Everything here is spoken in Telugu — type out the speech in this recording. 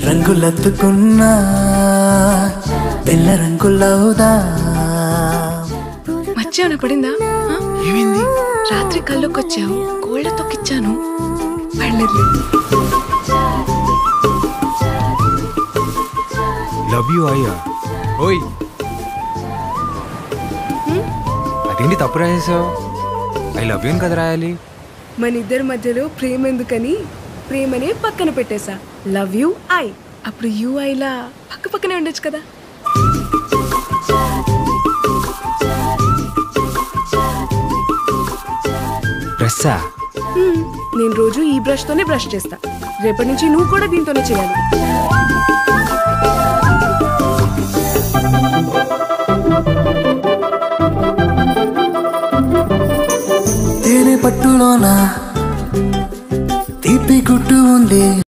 రంగులత్తుకున్నా తెల్ల రంగులవుదా మర్చేమన్నా పడిందా ఆ? ఏమైంది రాత్రి కళ్ళొకి వచ్చావు కోళ్ళ తొక్కిచ్చాను పడలేదు లవ్ యూ అయ్యా ఓయ్ అదేంటి తప్పు రాసేసావు ఐ లవ్ యూ కదా రాయాలి మన ఇద్దరి మధ్యలో ప్రేమ ఎందుకని ప్రేమనే పక్కన పెట్టేశా లవ్ యూ ఐ అప్పుడు యూ ఐలా పక్క పక్కనే ఉండొచ్చు కదా డ్రెస్సా హ్మ్, నేను రోజు ఈ బ్రష్ తోనే బ్రష్ చేస్తా రేపటి నుంచి నువ్వు కూడా దీంతోనే చేయాలి తేనె పట్టులోన తీపి గుట్టు ఉంది